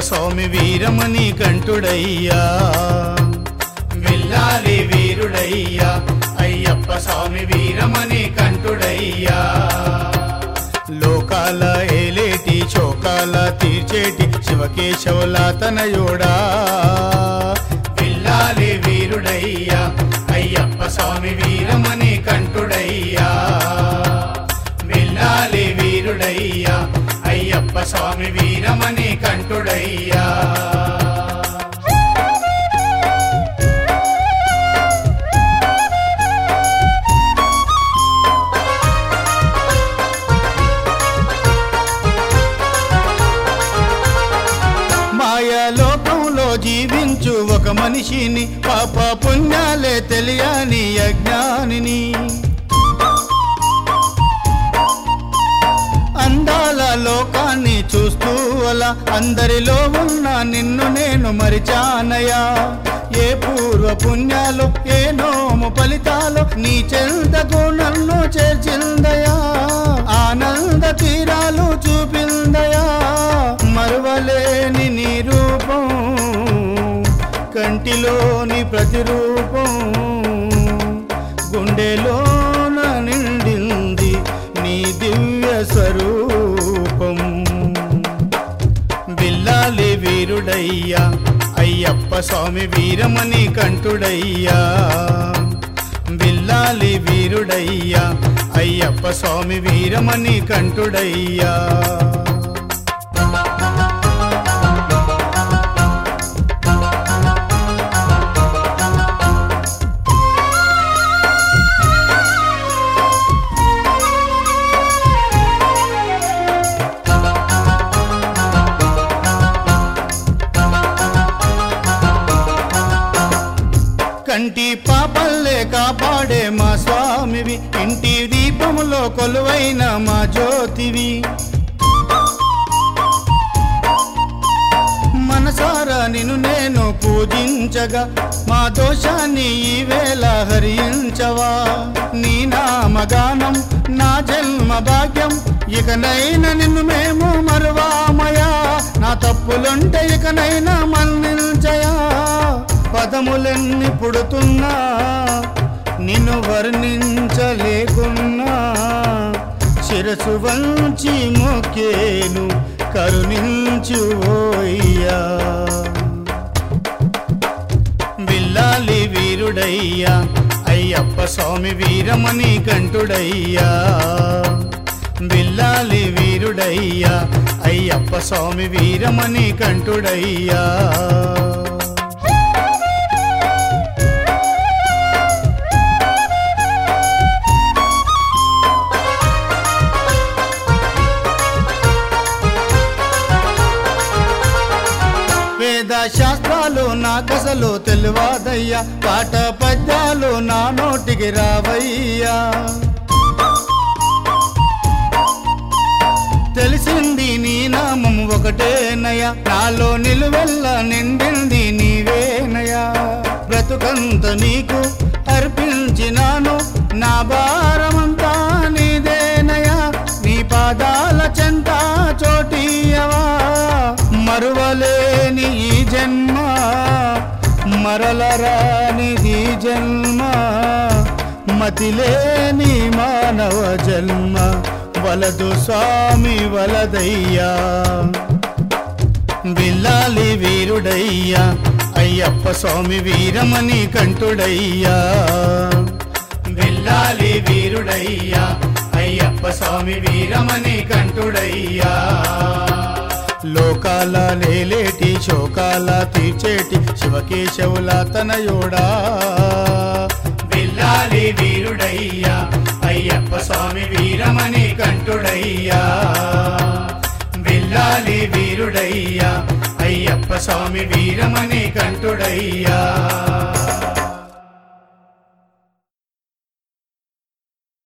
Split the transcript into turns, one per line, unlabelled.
స్వామి వీరమణి కంఠుడయ్యా విల్లాలి వీరుడయ్యా అయ్యప్ప స్వామి వీరమణి కంఠుడయ్యా లోకాల ఏలేటి చోకాల తీర్చేటి శివకేశవుల తనయోడా విల్లాలి వీరుడయ్యా అయ్యప్ప స్వామి వీరమణి కంఠుడయ్యా విల్లాలి వీరుడయ్యా అయ్యప్ప స్వామి వీరమణి కంఠుడయ్యా మాయలోకంలో జీవించు ఒక మనిషిని పాప పుణ్యాలే తెలియని అజ్ఞానిని అందాల లోకాన్ని చూస్తూ అలా అందరిలో ఉన్న నిన్ను నేను మరిచానయా ఏ పూర్వ పుణ్యాలు ఏ నోము ఫలితాలు నీ చెందకు నన్ను చేర్చిందయా ఆనంద తీరాలు చూపిందయా మరువలేని నీ రూపం కంటిలోని ప్రతిరూపం గుండెలోన నిండింది నీ దివ్య స్వరూపం బిల్లాలి వీరుడయ్యా అయ్యప్ప స్వామి వీరమణి కంఠుడయ్యా బిల్లాలి వీరుడయ్యా అయ్యప్ప స్వామి వీరమణి కంఠుడయ్యా కంటి పాపల్లే కాపాడే మా స్వామివి ఇంటి దీపములో కొలువైన మా జ్యోతివి మనసారా నిన్ను నేను పూజించగా మా దోషాన్ని ఈ వేళ హరించవా నీ నామగానం నా జన్మ భాగ్యం ఇకనైనా నిన్ను మేము మరువామయా నా తప్పులుంటే ఇకనైనా మన్నించయా పదములెన్ని పుడుతున్నా నిన్ను వర్ణించలేకున్నా శిరసు వంచి మొక్కేను కరుణించు ఓయ్యా బిల్లాలి వీరుడయ్యా అయ్యప్ప స్వామి వీరమణి కంఠుడయ్యా బిల్లాలి వీరుడయ్యా అయ్యప్ప స్వామి వీరమణి కంఠుడయ్యా వేద శాస్త్రాలు నాకసలు తెలివాదయ్యా పాట పద్యాలు నా నోటికి రావయ్యా తెలిసింది నీ నామం ఒకటేనయ్యా నాలో నిలువెల్ల నిండింది నీవేనయ్యా బ్రతుకంత నీకు అర్పించినాను నా భారమంతా నీదేనయ్యా నీ పాదాల చెంత చోటీయవా మరువలేని ఈ జన్మ మరలరానిది జన్మ మతిలేని మానవ జన్మ వలదు స్వామి వలదయ్యా బిల్లాలి వీరుడయ్యా అయ్యప్ప స్వామి వీరమణి కంఠుడయ్యా బిల్లాలి వీరుడయ్యా అయ్యప్ప స్వామి వీరమణి కంఠుడయ్యా లోకాల లేలేటి శోకాల తీర్చేటి శివకేశవుల తనయోడా బిల్లాలి వీరుడయ్యా అయ్యప్ప స్వామి వీరమణి కంఠుడయ్యా బిల్లాలి వీరుడయ్యా అయ్యప్ప స్వామి వీరమణి కంఠుడయ్యా